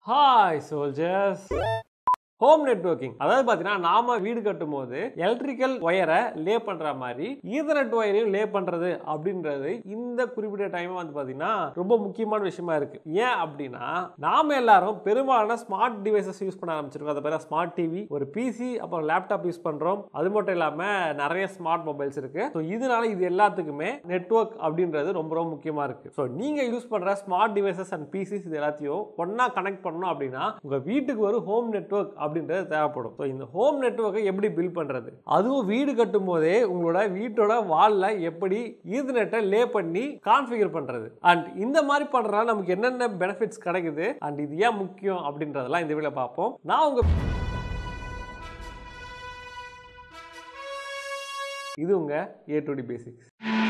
Hi soldiers home networking அதாவது பார்த்தீங்கன்னா நாம வீடு கட்டும் போது எலக்ட்ரிக்கல் ஒயரை லே பண்ற மாதிரி ஈதர்நெட் ஒயரையும் லே பண்றது அப்படின்றது இந்த குறிப்பிட்ட டைம் வந்து பார்த்தீங்கன்னா ரொம்ப முக்கியமான விஷயமா இருக்கு ஏன் அப்படின்னா நாம எல்லாரும் பெரும்பாலான ஸ்மார்ட் டிவைசஸ் யூஸ் பண்ண ஆரம்பிச்சிருக்கோம் அதை பேர ஸ்மார்ட் டிவி ஒரு பிசி அப்புறம் லேப்டாப் யூஸ் பண்றோம் அது மட்டும் இல்லாம நிறைய ஸ்மார்ட் மொபைல்ஸ் இருக்கு ஸோ இதனால இது எல்லாத்துக்குமே நெட்வொர்க் அப்படின்றது ரொம்ப ரொம்ப முக்கியமா இருக்கு ஸோ நீங்க யூஸ் பண்ற ஸ்மார்ட் டிவைசஸ் அண்ட் பிசிஸ் இது எல்லாத்தையும் ஒன்னா கனெக்ட் பண்ணணும் அப்படின்னா உங்க வீட்டுக்கு ஒரு ஹோம் நெட்வொர்க் அப்படின்றது தேவைப்படும் ஸோ இந்த ஹோம் நெட்வொர்க்கை எப்படி பில்ட் பண்றது அதுவும் வீடு கட்டும் போதே உங்களோட வீட்டோட வால்ல எப்படி ஈதர்நெட்டை லே பண்ணி கான்ஃபிகர் பண்றது அண்ட் இந்த மாதிரி பண்றதுனால நமக்கு என்னென்ன பெனிஃபிட்ஸ் கிடைக்குது அண்ட் இது ஏன் முக்கியம் அப்படின்றதெல்லாம் இந்த வீடியோ பார்ப்போம் நான் உங்க இது உங்க ஏ டு டி பேசிக்ஸ்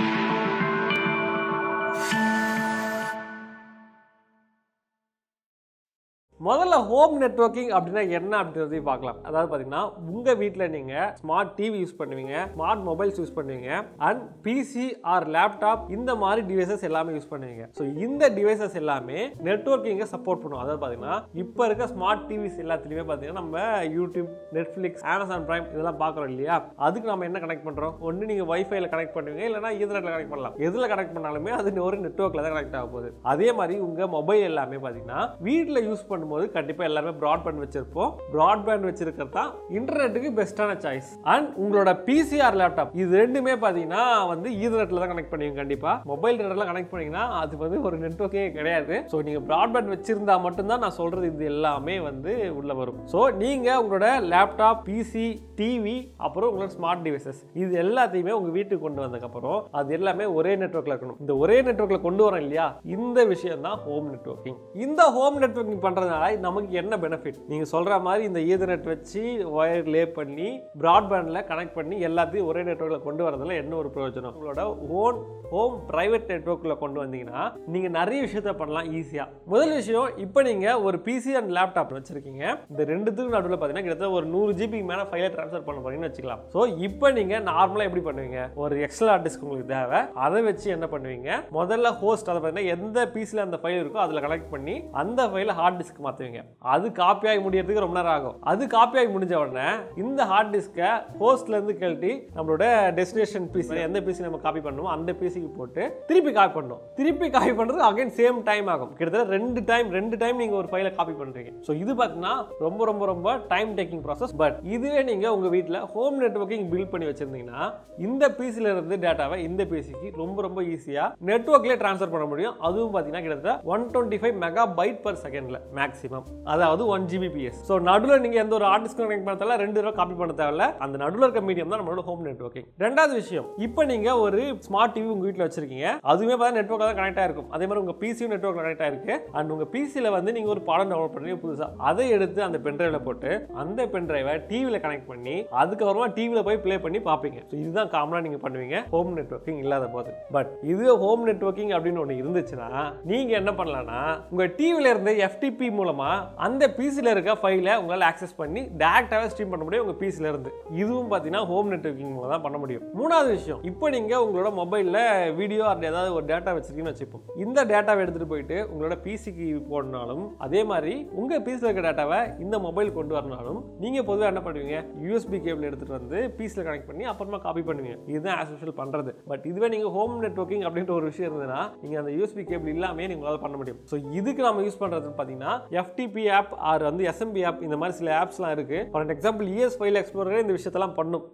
முதல்ல ஹோம் நெட்வொர்க்கிங் அப்படின்னா என்ன அப்படின்றதையும் பார்க்கலாம் அதாவது பார்த்தீங்கன்னா உங்கள் வீட்டில் நீங்கள் ஸ்மார்ட் டிவி யூஸ் பண்ணுவீங்க ஸ்மார்ட் மொபைல்ஸ் யூஸ் பண்ணுவீங்க அண்ட் பிசி ஆர் லேப்டாப் இந்த மாதிரி டிவைசஸ் எல்லாமே யூஸ் பண்ணுவீங்க ஸோ இந்த டிவைசஸ் எல்லாமே நெட்வொர்க்கிங்கை சப்போர்ட் பண்ணும் அதாவது பார்த்தீங்கன்னா இப்போ இருக்க ஸ்மார்ட் டிவிஸ் எல்லாத்துலேயுமே பார்த்தீங்கன்னா நம்ம யூடியூப் நெட்ஃப்ளிக்ஸ் அமேசான் பிரைம் இதெல்லாம் பார்க்குறோம் இல்லையா அதுக்கு நம்ம என்ன கனெக்ட் பண்ணுறோம் ஒன்று நீங்கள் வைஃபைல கனெக்ட் பண்ணுவீங்க இல்லைனா ஈதர்நெட்டில் கனெக்ட் பண்ணலாம் எதில் கனெக்ட் பண்ணாலுமே அது ஒரு நெட்வொர்க்கில் தான் கனெக்ட் ஆக போகுது அதே மாதிரி உங்கள் மொபைல் எல்லாமே பார்த்தீங்கன்னா வீட்டில் யூஸ் பண்ணும்போது கண்டிப்பாக எல்லாருமே ப்ராட்பேண்ட் வச்சிருப்போம் ப்ராட்பேண்ட் வச்சிருக்கிறது தான் இன்டர்நெட்டுக்கு பெஸ்ட்டான சாய்ஸ் அண்ட் உங்களோட பிசிஆர் லேப்டாப் இது ரெண்டுமே பார்த்தீங்கன்னா வந்து ஈதர்நெட்டில் தான் கனெக்ட் பண்ணுவீங்க கண்டிப்பாக மொபைல் நெட்டில் கனெக்ட் பண்ணீங்கன்னா அது வந்து ஒரு நெட்வொர்க்கே கிடையாது ஸோ நீங்கள் ப்ராட்பேண்ட் வச்சிருந்தா மட்டும்தான் நான் சொல்கிறது இது எல்லாமே வந்து உள்ள வரும் ஸோ நீங்கள் உங்களோட லேப்டாப் பிசி டிவி அப்புறம் உங்களோட ஸ்மார்ட் டிவைசஸ் இது எல்லாத்தையுமே உங்கள் வீட்டுக்கு கொண்டு வந்ததுக்கப்புறம் அது எல்லாமே ஒரே நெட்வொர்க்கில் இருக்கணும் இந்த ஒரே நெட்வொர்க்கில் கொண்டு வரோம் இல்லையா இந்த விஷயம் தான் ஹோம் நெட்வொர்க்கிங் இந்த ஹோம் நெட்வொர்க்கிங் பண்ணுறதுனால நமக்கு என்ன பெனிஃபிட் நீங்கள் சொல்கிற மாதிரி இந்த ஈதர்நெட் வச்சு ஒயர் லே பண்ணி ப்ராட்பேண்டில் கனெக்ட் பண்ணி எல்லாத்தையும் ஒரே நெட்வொர்க்கில் கொண்டு வரதுல என்ன ஒரு பிரயோஜனம் உங்களோட ஓன் ஹோம் ப்ரைவேட் நெட்வொர்க்கில் கொண்டு வந்தீங்கன்னா நீங்கள் நிறைய விஷயத்த பண்ணலாம் ஈஸியாக முதல் விஷயம் இப்போ நீங்கள் ஒரு பிசி அண்ட் லேப்டாப் வச்சுருக்கீங்க இந்த ரெண்டுத்துக்கும் நடுவில் பார்த்தீங்கன்னா கிட்டத்தட்ட ஒரு நூறு ஜிபிக்கு மேலே ஃபைலை ட்ரான்ஸ்ஃபர் பண்ண போறீங்கன்னு வச்சுக்கலாம் ஸோ இப்போ நீங்கள் நார்மலாக எப்படி பண்ணுவீங்க ஒரு எக்ஸல் ஹார்ட் டிஸ்க் உங்களுக்கு தேவை அதை வச்சு என்ன பண்ணுவீங்க முதல்ல ஹோஸ்ட் அதை பார்த்தீங்கன்னா எந்த பிசியில் அந்த ஃபைல் இருக்கோ அதில் கனெக்ட் பண்ணி அந்த ஃபைலை ஹார்ட் டிஸ்க் மாற்றுவீங்க அது காப்பி ஆகி முடியறதுக்கு ரொம்ப நேரம் ஆகும் அது காப்பி ஆகி முடிஞ்ச உடனே இந்த ஹார்ட் டிஸ்க்கை ஹோஸ்ட்ல இருந்து கழட்டி நம்மளோட டெஸ்டினேஷன் பிசி எந்த பிசி நம்ம காப்பி பண்ணுமோ அந்த பிசிக்கு போட்டு திருப்பி காப்பி பண்ணணும் திருப்பி காப்பி பண்ணுறது அகைன் சேம் டைம் ஆகும் கிட்டத்தட்ட ரெண்டு டைம் ரெண்டு டைம் நீங்கள் ஒரு ஃபைலை காப்பி பண்ணுறீங்க ஸோ இது பார்த்தீங்கன்னா ரொம்ப ரொம்ப ரொம்ப டைம் டேக்கிங் ப்ராசஸ் பட் இதுவே நீங்கள் உங்கள் வீட்டில் ஹோம் நெட்வொர்க்கிங் பில்ட் பண்ணி வச்சிருந்தீங்கன்னா இந்த பிசில இருந்து டேட்டாவை இந்த பிசிக்கு ரொம்ப ரொம்ப ஈஸியாக நெட்வொர்க்லேயே ட்ரான்ஸ்ஃபர் பண்ண முடியும் அதுவும் பார்த்தீங்கன்னா கிட்டத்தட்ட one twenty five megabyte per செகண்டில் மேக்ஸிமம் அதாவது ஒன் ஜிபிபிஎஸ் ஸோ நடுவில் நீங்கள் எந்த ஒரு ஆர்டிஸ்ட் கனெக்ட் பண்ண தேவை ரெண்டு தடவை காப்பி பண்ண தேவையில்ல அந்த நடுவில் இருக்க மீடியம் தான் நம்மளோட ஹோம் நெட்வொர்க்கிங் ரெண்டாவது விஷயம் இப்போ நீங்கள் ஒரு ஸ்மார்ட் டிவி உங்கள் வீட்டில் வச்சிருக்கீங்க அதுவுமே பார்த்தா நெட்வொர்க்கில் தான் கனெக்ட் ஆயிருக்கும் அதே மாதிரி உங்கள் பிசியும் நெட்வொர்க் கனெக்ட் ஆயிருக்கு அண்ட் உங்கள் பிசியில் வந்து நீங்கள் ஒரு பாடம் டவுன்லோட் பண்ணுறீங்க புதுசாக அதை எடுத்து அந்த பென்ட்ரைவில் போட்டு அந்த பென்ட்ரைவை டிவியில் கனெக்ட் பண்ணி அதுக்கப்புறமா டிவியில் போய் ப்ளே பண்ணி பார்ப்பீங்க ஸோ இதுதான் காமனாக நீங்கள் பண்ணுவீங்க ஹோம் நெட்வொர்க்கிங் இல்லாத போது பட் இது ஹோம் நெட்வொர்க்கிங் அப்படின்னு ஒன்று இருந்துச்சுன்னா நீங்கள் என்ன பண்ணலாம்னா உங்கள் டிவியில் இருந்து எஃப்டிபி மூலமாக அந்த பிசியில் இருக்க ஃபைலை உங்களால் ஆக்சஸ் பண்ணி டேரக்டாகவே ஸ்ட்ரீம் பண்ண முடியும் உங்கள் பிசியில் இருந்து இதுவும் பார்த்தீங்கன்னா ஹோம் நெட்வொர்க்கிங் மூலம் தான் பண்ண முடியும் மூணாவது விஷயம் இப்போ நீங்கள் உங்களோட மொபைலில் வீடியோ அப்படி ஏதாவது ஒரு டேட்டா வச்சிருக்கீங்கன்னு வச்சுப்போம் இந்த டேட்டாவை எடுத்துகிட்டு போயிட்டு உங்களோட பிசிக்கு போடனாலும் அதே மாதிரி உங்கள் பிசியில் இருக்க டேட்டாவை இந்த மொபைல் கொண்டு வரனாலும் நீங்கள் பொதுவாக என்ன பண்ணுவீங்க யூஎஸ்பி கேபிள் எடுத்துகிட்டு வந்து பிசியில் கனெக்ட் பண்ணி அப்புறமா காப்பி பண்ணுவீங்க இதுதான் ஆஸ் யூஷுவல் பண்ணுறது பட் இதுவே நீங்கள் ஹோம் நெட்வொர்க்கிங் அப்படின்ற ஒரு விஷயம் இருந்ததுன்னா நீங்கள் அந்த யூஎஸ்பி கேபிள் இல்லாமல் நீங்களால் பண்ண முடியும் ஸோ இதுக்கு நம்ம யூஸ் பண்ணுறது பார்த்தீங்கன்னா எஃப்டிபி ஆப் ஆர் வந்து எஸ்எம்பி ஆப் இந்த மாதிரி சில ஆப்ஸ்லாம் இருக்கு for example ES file explorer இந்த விஷயத்தெல்லாம் பண்ணும்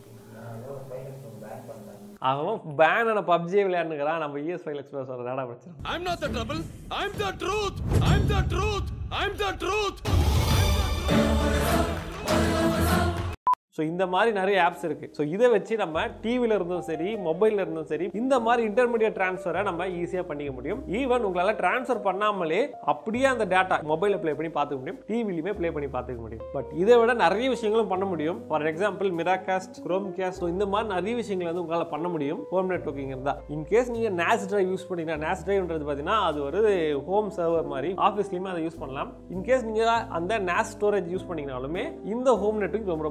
அவன் பேன் ஆன பப்ஜி விளையாடுங்கிறான் நம்ம இஎஸ் ஃபைல் எக்ஸ்ப்ளோர் விளையாட வச்சிருக்கோம் I'm not the trouble. I'm the truth. I'm the truth. I'm the truth. So இந்த மாதிரி நிறைய ஆப்ஸ் இருக்கு ஸோ இதை வச்சு நம்ம டிவில இருந்தும் சரி மொபைல்ல இருந்தும் சரி இந்த மாதிரி இன்டர்மீடியட் ட்ரான்ஸ்ஃபரை நம்ம ஈஸியாக பண்ணிக்க முடியும் ஈவன் உங்களால் ட்ரான்ஸ்ஃபர் பண்ணாமலே அப்படியே அந்த டேட்டா மொபைலில் ப்ளே பண்ணி பார்த்துக்க முடியும் டிவிலையுமே ப்ளே பண்ணி பார்த்துக்க முடியும் பட் இதை விட நிறைய விஷயங்களும் பண்ண முடியும் for example Miracast Chromecast இந்த மாதிரி நிறைய விஷயங்கள் வந்து உங்களால் பண்ண முடியும் ஹோம் நெட்வொர்க்கிங் இருந்தால் இன்கேஸ் நீங்கள் நேஸ் டிரைவ் யூஸ் பண்ணீங்கன்னா நேஸ் டிரைவ்ன்றது பார்த்தீங்கன்னா அது ஒரு ஹோம் சர்வர் மாதிரி ஆஃபீஸ்லையுமே அதை யூஸ் பண்ணலாம் இன்கேஸ் நீங்கள் அந்த நேஸ் ஸ்டோரேஜ் யூஸ் பண்ணீங்கனாலுமே இந்த ஹோம் நெட்வொர்க் ரொம்ப ரொம்ப ரொம்ப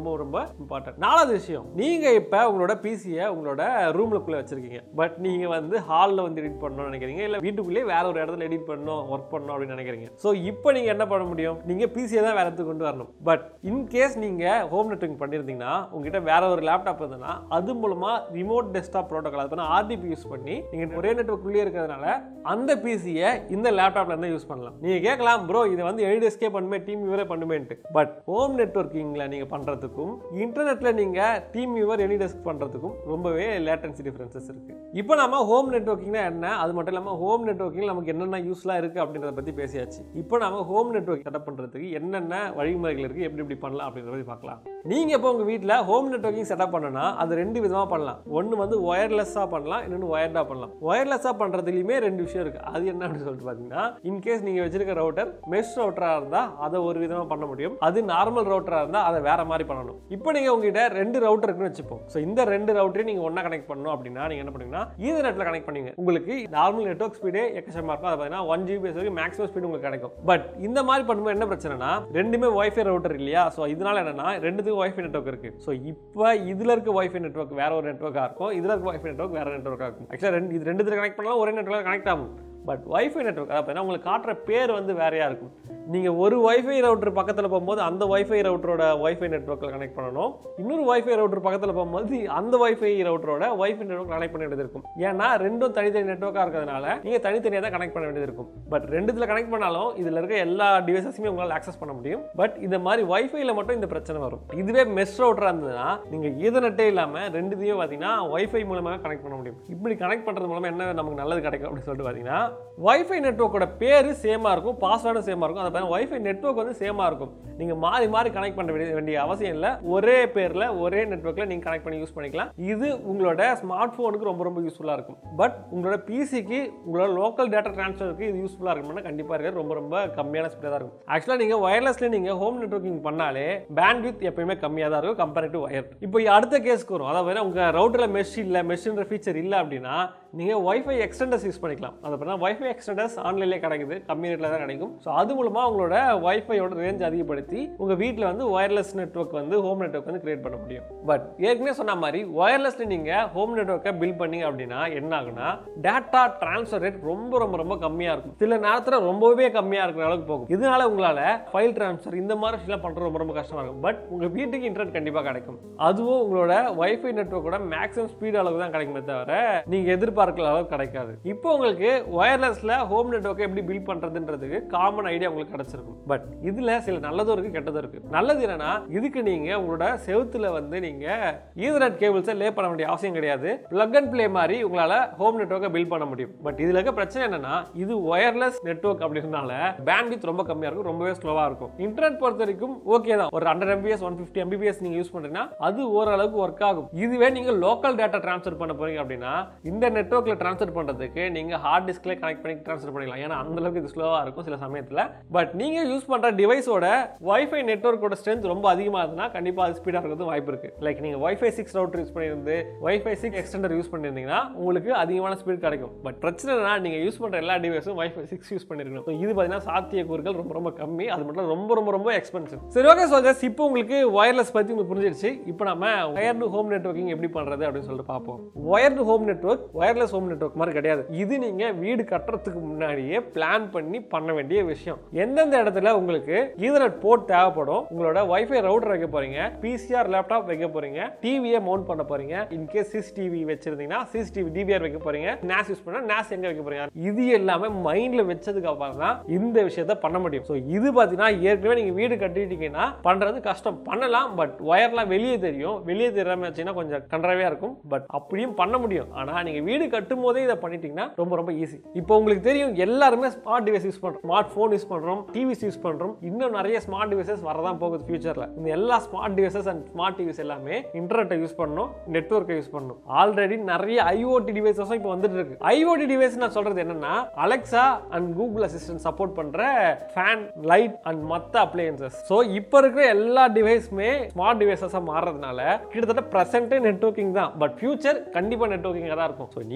இம்பார்ட்டன்ட் நாலாவது விஷயம் நீங்கள் இப்போ உங்களோட பிசியை உங்களோட ரூம்லுக்குள்ளே வச்சிருக்கீங்க பட் நீங்கள் வந்து ஹாலில் வந்து எடிட் பண்ணணும்னு நினைக்கிறீங்க இல்லை வீட்டுக்குள்ளேயே வேற ஒரு இடத்துல எடிட் பண்ணணும் ஒர்க் பண்ணணும் அப்படின்னு நினைக்கிறீங்க ஸோ இப்போ நீங்கள் என்ன பண்ண முடியும் நீங்கள் பிசியை தான் வேற இடத்துக்கு கொண்டு வரணும் பட் இன்கேஸ் நீங்கள் ஹோம் நெட்ஒர்க் பண்ணியிருந்தீங்கன்னா உங்ககிட்ட வேற ஒரு லேப்டாப் இருந்ததுன்னா அது மூலமாக ரிமோட் டெஸ்க்டாப் ப்ரோட்டோகால் அது ஆர்டிபி யூஸ் பண்ணி நீங்கள் ஒரே நெட்ஒர்க்குள்ளேயே இருக்கிறதுனால அந்த பிசியை இந்த லேப்டாப்ல இருந்து யூஸ் பண்ணலாம் நீங்கள் கேட்கலாம் ப்ரோ இதை வந்து எடிஎஸ்கே பண்ணுமே டீம் வியூவரே பண்ணுமேன்ட்டு பட் ஹோம் நெட்ஒர்க்கிங்கில் நீங்கள் பண்ணுறதுக்கும் இன்டர்நெட்டில் நீங்கள் டீம் வியூவர் எனி டெஸ்க் பண்ணுறதுக்கும் ரொம்பவே லேட்டன்சி டிஃபரன்சஸ் இருக்குது இப்போ நம்ம ஹோம் நெட்ஒர்க்கிங்னா என்ன அது மட்டும் இல்லாமல் ஹோம் நெட்ஒர்க்கிங் நமக்கு என்னென்ன யூஸ்லாம் இருக்குது அப்படின்றத பற்றி பேசியாச்சு இப்போ நம்ம ஹோம் நெட்ஒர்க் செட்டப் பண்ணுறதுக்கு என்னென்ன வழிமுறைகள் இருக்குது எப்படி எப்படி பண்ணலாம் அப்படின்றத பற்றி பார்க்கலாம் நீங்கள் இப்போ உங்கள் வீட்டில் ஹோம் நெட்ஒர்க்கிங் செட்டப் பண்ணனா அது ரெண்டு விதமாக பண்ணலாம் ஒன்று வந்து ஒயர்லெஸ்ஸாக பண்ணலாம் இன்னொன்று ஒயர்டாக பண்ணலாம் ஒயர்லெஸ்ஸாக பண்ணுறதுலையுமே ரெண்டு விஷயம் இருக்குது அது என்ன அப்படின்னு சொல்லிட்டு பார்த்தீங்கன்னா இன்கேஸ் நீங்கள் வச்சிருக்க ரவுட்டர் மெஷ் ரவுட்டராக இருந்தால் அதை ஒரு விதமாக பண்ண முடியும் அது நார்மல் ரவுட்டராக இருந்தால் அதை வேற மாதிரி பண்ணணும் இப்போ நீங்கள் உங்ககிட்ட ரெண்டு ரவுட்டர் இருக்குன்னு வச்சுப்போம் ஸோ இந்த ரெண்டு ரவுட்டரையும் நீங்கள் ஒன்றா கனெக்ட் பண்ணணும் அப்படின்னா நீங்கள் என்ன பண்ணுவீங்கன்னா ஈதர்நெட்டில் கனெக்ட் பண்ணுவீங்க உங்களுக்கு நார்மல் நெட்ஒர்க் ஸ்பீடே எக்கச்சக்கமாக இருக்கும் அது பார்த்தீங்கன்னா ஒன் ஜிபி வரைக்கும் மேக்ஸிமம் ஸ்பீடு உங்களுக்கு கிடைக்கும் பட் இந்த மாதிரி பண்ணும்போது என்ன பிரச்சனைனா ரெண்டுமே வைஃபை ரவுட்டர் இல்லையா ஸோ இதனால என்னன்னா ரெண்டுத்துக்கும் வைஃபை நெட்ஒர்க் இருக்கு ஸோ இப்போ இதுல இருக்க வைஃபை நெட்ஒர்க் வேற ஒரு நெட்ஒர்க்காக இருக்கும் இதுல இருக்க வைஃபை நெட்ஒர்க் வேற நெட்ஒர்க்காக இருக்கும் ஆக்சுவலாக ரெண்டு இது ரெண்டு கனெக்ட் பண்ணாலும் ஒரே நெட்ஒர்க் கனெக்ட் ஆகும் பட் வைஃபை நெட்ஒர்க் அதாவது பார்த்தீங்கன்னா உங்களுக்கு காட்டுற பேர் வந்து வேறையா இருக்கும் நீங்கள் ஒரு வைஃபை ரவுட்டர் பக்கத்தில் போகும்போது அந்த வைஃபை ரவுட்டரோட வைஃபை நெட்ஒர்க்கில் கனெக்ட் பண்ணணும் இன்னொரு வைஃபை ரவுட்டர் பக்கத்தில் போகும்போது அந்த வைஃபை ரவுட்டரோட வைஃபை நெட்ஒர்க் கனெக்ட் பண்ண வேண்டியது இருக்கும் ஏன்னா ரெண்டும் தனித்தனி நெட்ஒர்க்காக இருக்கிறதுனால நீங்கள் தனித்தனியாக தான் கனெக்ட் பண்ண வேண்டியது இருக்கும் பட் ரெண்டுத்தில் கனெக்ட் பண்ணாலும் இதில் இருக்க எல்லா டிவைசஸுமே உங்களால் ஆக்சஸ் பண்ண முடியும் பட் இந்த மாதிரி வைஃபைல மட்டும் இந்த பிரச்சனை வரும் இதுவே மெஸ் ரவுட்டராக இருந்ததுன்னா நீங்கள் ஈதர்நெட்டே இல்லாமல் ரெண்டுத்தையும் பார்த்தீங்கன்னா வைஃபை மூலமாக கனெக்ட் பண்ண முடியும் இப்படி கனெக்ட் பண்ணுறது மூலமாக என்ன நமக்கு நல்லது கிடைக்கும் அப்படின்னு சொல்லிட்டு பார்த்தீங்கன்னா வைஃபை நெட்ஒர்க்கோட பேர் சேமாக இருக்கும் பாஸ்வேர்டும் சேமாக இருக்கும் அதை பார்த்தீங்கன்னா வைஃபை நெட்ஒர்க் வந்து சேமாக இருக்கும் நீங்கள் மாறி மாறி கனெக்ட் பண்ண வேண்டிய வேண்டிய அவசியம் இல்லை ஒரே பேரில் ஒரே நெட்ஒர்க்கில் நீங்கள் கனெக்ட் பண்ணி யூஸ் பண்ணிக்கலாம் இது உங்களோட ஸ்மார்ட் ஃபோனுக்கு ரொம்ப ரொம்ப யூஸ்ஃபுல்லாக இருக்கும் பட் உங்களோட பிசிக்கு உங்களோட லோக்கல் டேட்டா ட்ரான்ஸ்ஃபருக்கு இது யூஸ்ஃபுல்லாக இருக்கும்னா கண்டிப்பாக இருக்க ரொம்ப ரொம்ப கம்மியான ஸ்பீடாக தான் இருக்கும் ஆக்சுவலாக நீங்கள் ஒயர்லெஸ்ல நீங்கள் ஹோம் நெட்ஒர்க்கிங் பண்ணாலே பேண்ட்வித் எப்பயுமே கம்மியாக தான் இருக்கும் கம்பேர் டு ஒயர் இப்போ அடுத்த கேஸ்க்கு வரும் அதாவது உங்கள் ரவுட்டரில் மெஷ் இல்லை மெஷ்ன்ற ஃபீச்சர் இல்லை அப்படின்னா நீங்கள் வைஃபை எக்ஸ்டெண்டர்ஸ் யூஸ் பண்ணிக்கலாம் அதை பார்த்தா வைஃபை எக்ஸ்டெண்டர்ஸ் ஆன்லைன்லேயே கிடைக்குது கம்மி ரேட்டில் தான் கிடைக்கும் ஸோ அது மூலமாக உங்களோட வைஃபையோட ரேஞ்ச் அதிகப்படுத்தி உங்கள் வீட்டில் வந்து ஒயர்லெஸ் நெட்ஒர்க் வந்து ஹோம் நெட்ஒர்க் வந்து கிரியேட் பண்ண முடியும் பட் ஏற்கனவே சொன்ன மாதிரி ஒயர்லெஸ்ல நீங்கள் ஹோம் நெட்ஒர்க்கை பில் பண்ணீங்க அப்படின்னா என்ன ஆகுனா டேட்டா ட்ரான்ஸ்ஃபர் ரேட் ரொம்ப ரொம்ப ரொம்ப கம்மியாக இருக்கும் சில நேரத்தில் ரொம்பவே கம்மியாக இருக்கிற அளவுக்கு போகும் இதனால உங்களால் ஃபைல் ட்ரான்ஸ்ஃபர் இந்த மாதிரி விஷயம் பண்ணுறது ரொம்ப ரொம்ப கஷ்டமாக இருக்கும் பட் உங்கள் வீட்டுக்கு இன்டர்நெட் கண்டிப்பாக கிடைக்கும் அதுவும் உங்களோட வைஃபை நெட்ஒர்க்கோட மேக்ஸிமம் ஸ்பீட் அளவுக்கு தான் கிடைக்குமே தவிர நீங்கள் எதிர்பார்க்கிற அளவுக்கு கிடைக்காது இப்போ உங்களுக்கு ஒயர்லெஸ்ல ஹோம் நெட்ஒர்க்கை எப்படி பில் பண்ணுறதுன்றதுக்கு காமன் ஐடியா உங்களுக்கு கிடைச்சிருக்கும் பட் இதில் சில நல்லதும் இருக்குது கெட்டதும் இருக்குது நல்லது என்னன்னா இதுக்கு நீங்கள் உங்களோட செவுத்துல வந்து நீங்கள் ஈதர்நெட் கேபிள்ஸை லே பண்ண வேண்டிய அவசியம் கிடையாது பிளக் அண்ட் ப்ளே மாதிரி உங்களால் ஹோம் நெட்ஒர்க்கை பில் பண்ண முடியும் பட் இதில் இருக்க பிரச்சனை என்னன்னா இது ஒயர்லெஸ் நெட்ஒர்க் அப்படின்றனால பேண்ட்வித் ரொம்ப கம்மியாக இருக்கும் ரொம்பவே ஸ்லோவாக இருக்கும் இன்டர்நெட் பொறுத்த வரைக்கும் ஓகே தான் ஒரு hundred MBS one fifty Mbps நீங்கள் யூஸ் பண்ணுறீங்கன்னா அது ஓரளவுக்கு ஒர்க் ஆகும் இதுவே நீங்கள் லோக்கல் டேட்டா ட்ரான்ஸ்ஃபர் பண்ண போறீங்க அப்படின்னா இந்த நெட்ஒர்க்கில் ட்ரான்ஸ்ஃபர் பண்ணுறதுக்கு நீங்கள் ஹார்ட் டிஸ்க்ல கனெக்ட் பண்ணி ட்ரான்ஸ்ஃபர் பண்ணிக்கலாம் ஏன்னா அந்த அளவுக்கு இது ஸ்லோவாக இருக்கும் சில சமயத்தில் பட் நீங்கள் யூஸ் பண்ணுற டிவைஸோட வைஃபை நெட்ஒர்க்கோட ஸ்ட்ரென்த் ரொம்ப அதிகமாக இருந்ததுன்னா கண்டிப்பாக அது ஸ்பீடாக இருக்கிறது வாய்ப்பு இருக்குது லைக் நீங்கள் வைஃபை சிக்ஸ் ரவுட்டர் யூஸ் பண்ணியிருந்து வைஃபை சிக்ஸ் எக்ஸ்டெண்டர் யூஸ் பண்ணியிருந்தீங்கன்னா உங்களுக்கு அதிகமான ஸ்பீட் கிடைக்கும் பட் பிரச்சனைனா நீங்கள் யூஸ் பண்ணுற எல்லா டிவைஸும் வைஃபை சிக்ஸ் யூஸ் பண்ணிருக்கணும் So இது பார்த்தீங்கன்னா சாத்தியக்கூறுகள் ரொம்ப ரொம்ப கம்மி அது மட்டும் ரொம்ப ரொம்ப ரொம்ப எக்ஸ்பென்சிவ் சரி ஓகே சோல்ஜர்ஸ் இப்போ உங்களுக்கு ஒயர்லெஸ் பற்றி உங்களுக்கு புரிஞ்சிருச்சு இப்போ நம்ம ஒயர்டு ஹோம் நெட்ஒர்க்கிங் எப்படி பண்ணுறது அப்படின்னு சொல்லிட்டு பார்ப்போம் wired home network wireless home network மாதிரி கிடையாது இது நீங்கள் வீடு கட்டுறதுக்கு முன்னாடியே பிளான் பண்ணி பண்ண வேண்டிய விஷயம் எந்தெந்த இடத்துல உங்களுக்கு ஈதர்நெட் போர்ட் தேவைப்படும் உங்களோட வைஃபை ரவுட்டர் வைக்க போறீங்க பிசிஆர் லேப்டாப் வைக்க போறீங்க டிவியை மவுண்ட் பண்ண போறீங்க இன்கேஸ் சிசிடிவி வச்சிருந்தீங்கன்னா சிசிடிவி டிவிஆர் வைக்க போறீங்க நேஸ் யூஸ் பண்ணா நேஸ் எங்க வைக்க போறீங்க இது எல்லாமே மைண்ட்ல வச்சதுக்கு அப்புறம் தான் இந்த விஷயத்த பண்ண முடியும் ஸோ இது பார்த்தீங்கன்னா ஏற்கனவே நீங்க வீடு கட்டிட்டீங்கன்னா பண்றது கஷ்டம் பண்ணலாம் பட் ஒயர்லாம் வெளியே தெரியும் வெளியே தெரியாம வச்சீங்கன்னா கொஞ்சம் கன்றாவே இருக்கும் பட் அப்படியும் பண்ண முடியும் ஆனா நீங்க வீடு கட்டும் போதே இதை பண்ணிட்டீங்கன்னா ரொம்ப ரொம்ப ஈஸி இப்போ உங்களுக்கு தெரியும் எல்லாருமே ஸ்மார்ட் டிவைஸ் யூஸ் பண்றோம் ஸ்மார்ட் ஃபோன் யூஸ் பண்றோம் டிவிஸ் யூஸ் பண்றோம் இன்னும் நிறைய ஸ்மார்ட் டிவைசஸ் வரதான் போகுது ஃபியூச்சர்ல இந்த எல்லா smart devices and smart TVs எல்லாமே இன்டர்நெட்டை யூஸ் பண்ணணும் நெட்ஒர்க்கை யூஸ் பண்ணணும் ஆல்ரெடி நிறைய ஐஓடி டிவைசஸும் இப்போ வந்துட்டு இருக்கு ஐஓடி டிவைஸ் நான் சொல்றது என்னன்னா Alexa and Google Assistant support பண்ற ஃபேன் லைட் அண்ட் மற்ற அப்ளையன்சஸ் ஸோ இப்போ இருக்கிற எல்லா டிவைஸுமே ஸ்மார்ட் டிவைசஸாக மாறுறதுனால கிட்டத்தட்ட ப்ரெசென்ட்டே நெட்ஒர்க்கிங் தான் பட் ஃபியூச்சர் கண்டிப்பாக நெட்ஒர்க்கிங்காக தான் இருக்கும் ஸோ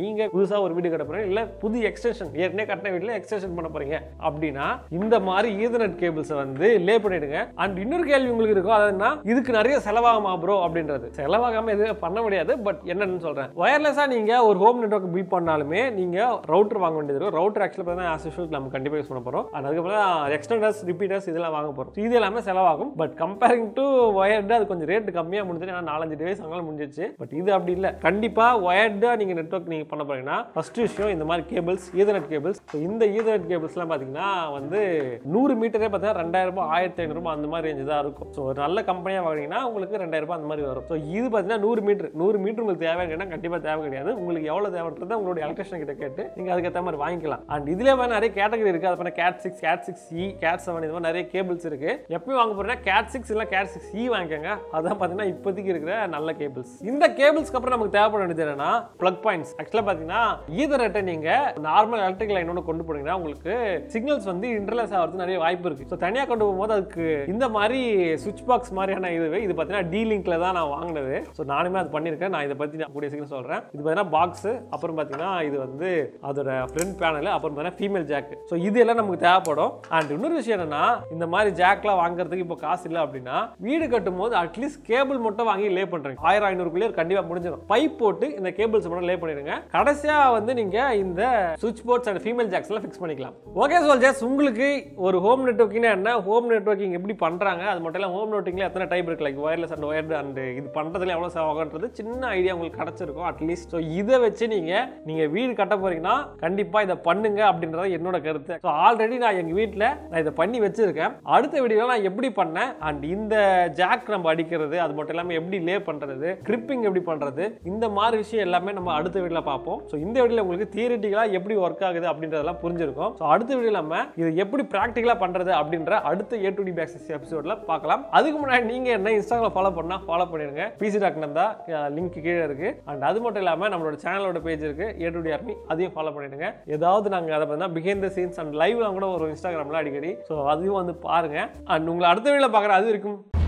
நீங்க புதுசா ஒரு வீடு கட்ட போறீங்க இல்ல புது எக்ஸ்டென்ஷன் ஏற்கனவே கட்டின வீட்டுல எக்ஸ்டென்ஷன் பண்ண போறீங்க அப்படின்னா இந்த மாதிரி ஈதர்நெட் கேபிள்ஸை வந்து லே பண்ணிடுங்க அண்ட் இன்னொரு கேள்வி உங்களுக்கு இருக்கும் அதுனா இதுக்கு நிறைய செலவாகுமா ப்ரோ அப்படின்றது செலவாகாம எதுவும் பண்ண முடியாது பட் என்னன்னு சொல்றேன் வயர்லெஸ்ஸா நீங்க ஒரு ஹோம் நெட்வொர்க் பில் பண்ணாலுமே நீங்க ரவுட்டர் வாங்க வேண்டியது இருக்கும் ரவுட்டர் ஆக்சுவலாக பார்த்தீங்கன்னா ஆஸ் யூஷுவல் நம்ம கண்டிப்பாக யூஸ் பண்ண போறோம் and அதுக்கப்புறம் எக்ஸ்டெண்டர்ஸ் ரிப்பீட்டர்ஸ் இதெல்லாம் வாங்க போறோம் இது எல்லாமே செலவாகும் பட் கம்பேரிங் டு ஒயர்டு அது கொஞ்சம் ரேட் கம்மியாக முடிஞ்சது ஏன்னா நாலஞ்சு டிவைஸ் அங்கே முடிஞ்சிச்சு பட் இது அப்படி இல்லை கண்டிப்பா ஒயர்டா நீங்க நெட்வொர்க் நீங்க பண்ண போறீங்கன்னா ஃபர்ஸ்ட் விஷயம் இந்த மாதிரி கேபிள்ஸ் ஈதர்நெட் கேபிள்ஸ் இந்த ஈதர்நெட் கேபிள்ஸ்லாம் பார்த்தீங்கன்னா வந்து நூறு மீட்டரே பார்த்தீங்கன்னா ரெண்டாயிரம் ரூபாய் ஆயிரத்தி ஐநூறுபா அந்த மாதிரி ரேஞ்சு தான் இருக்கும் ஸோ ஒரு நல்ல கம்பெனியாக வாங்கினீங்கன்னா உங்களுக்கு ரெண்டாயிரம் ரூபாய் அந்த மாதிரி வரும் ஸோ இது பார்த்தீங்கன்னா நூறு மீட்டர் நூறு மீட்டர் உங்களுக்கு தேவை கேட்டால் கண்டிப்பாக தேவை கிடையாது உங்களுக்கு எவ்வளோ தேவைன்றதை உங்களுடைய எலக்ட்ரிஷன் கிட்ட கேட்டு நீங்கள் அதுக்கேற்ற மாதிரி வாங்கிக்கலாம் அண்ட் இதுலேயே வந்து நிறைய கேட்டகரி இருக்குது அது பண்ண cat six cat six E cat seven இது மாதிரி நிறைய கேபிள்ஸ் இருக்கு எப்பயும் வாங்க போறீங்கன்னா கேட் சிக்ஸ் இல்லை கேட் சிக்ஸ் இ வாங்கிக்கோங்க அதான் பார்த்தீங்கன்னா இப்போதைக்கு இருக்கிற நல்ல கேபிள்ஸ் இந்த கேபிள்ஸ்க்கு அப்புறம் நமக்கு தேவைப்பட வேண்டியது என்னன்னா ப்ளக் பாயிண்ட்ஸ் ஆக்சுவலாக பார்த்தீங்கன்னா ஈதர்நெட்டை நீங்கள் நார்மல் எலக்ட்ரிக் லைனோட கொண்டு போனீங்கன்னா உங்களுக்கு சிக்னல்ஸ் வந்து இன்டர்லெஸ் ஆகிறது நிறைய வாய்ப்பு இருக்கு ஸோ தனியாக கொண்டு போகும்போது அதுக்கு இந்த மாதிரி சுவிட்ச் பாக்ஸ் மாதிரியான இது இது பார்த்தீங்கன்னா டி லிங்க்ல தான் நான் வாங்கினது ஸோ நானுமே அது பண்ணியிருக்கேன் நான் இதை பற்றி நான் கூடிய சீக்கிரம் சொல்கிறேன் இது பார்த்தீங்கன்னா பாக்ஸ் அப்புறம் பார்த்தீங்கன்னா இது வந்து அதோட ஃப்ரண்ட் பேனல் அப்புறம் பார்த்தீங்கன்னா ஃபீமேல் ஜாக் ஸோ இது எல்லாம் நமக்கு தேவைப்படும் அண்ட் இன்னொரு விஷயம் என்னன்னா இந்த மாதிரி ஜாக்லாம் வாங்குறதுக்கு இப்போ காசு இல்லை அப்படின்னா வீடு கட்டும் போது அட்லீஸ்ட் கேபிள் மட்டும் வாங்கி லே பண்றீங்க ஆயிரம் ஐநூறுக்குள்ளே கண்டிப்பாக முடிஞ்சிடும் பைப் போட்டு இந்த கேபிள்ஸ் மட்டும் லே பண்ணிடுங்க கடைசியா வந்து நீங்க இந்த சுவிட்ச் போர்ட்ஸ் அண்ட் ஃபீமேல் ஜாக்ஸ் எல்லாம் ஃபிக்ஸ் பண்ணிக்கலாம் ஓகே சோல்ஜர்ஸ் உங்களுக்கு ஒரு ஹோம் நெட்வொர்க்கிங் என்ன ஹோம் நெட்வொர்க்கிங் எப்படி பண்றாங்க அது மட்டும் இல்லை ஹோம் நெட்வொர்க்கிங்ல எத்தனை டைப் இருக்கு like wireless and wired and இது பண்றதுல எவ்வளவு செலவாகன்றது சின்ன ஐடியா உங்களுக்கு கிடைச்சிருக்கும் அட்லீஸ்ட் ஸோ இதை வச்சு நீங்க நீங்க வீடு கட்ட போறீங்கன்னா கண்டிப்பா இதை பண்ணுங்க அப்படின்றத என்னோட கருத்து ஸோ ஆல்ரெடி நான் எங்க வீட்டில் நான் இதை பண்ணி வச்சிருக்கேன் அடுத்த வீடியோவில் நான் எப்படி பண்ணேன் அண்ட் இந்த ஜாக் நம்ம அடிக்கிறது அது மட்டும் இல்லாமல் எப்படி லே பண்றது கிரிப்பிங் எப்படி பண்றது இந்த மாதிரி விஷயம் எல்லாமே நம்ம அடுத்த வீடியோவில் பார்ப்போம் ஸோ இந்த வீடியோவில் உங்களுக்கு தியரிட்டிக்கலாக எப்படி ஒர்க் ஆகுது அப்படின்றதெல்லாம் புரிஞ்சிருக்கும் ஸோ அடுத்த வீடியோவில் நம்ம இது எப்படி ப்ராக்டிக்கலாக பண்றது அப்படின்ற அடுத்த ஏ டு டி பேக்ஸ் எபிசோடில் பார்க்கலாம் அதுக்கு முன்னாடி நீங்க என்ன இன்ஸ்டாகிராம் ஃபாலோ பண்ணா ஃபாலோ பண்ணிருங்க பிசி டாக் நந்தா லிங்க் கீழே இருக்கு அண்ட் அது மட்டும் இல்லாமல் நம்மளோட சேனலோட பேஜ் இருக்கு ஏ டு டி ஆர்மி அதையும் ஃபாலோ பண்ணிடுங்க ஏதாவது நாங்கள் அதை பார்த்தா பிஹைண்ட் த சீன்ஸ் அண்ட் லைவ்லாம் கூட ஒரு இன்ஸ்டாகிராமில் அடிக்கடி ஸோ அதையும் வந்து பாருங்க அண்ட் உங்களை அடுத்த வீடியோவில் பார்க்குறேன் அது இருக்கும்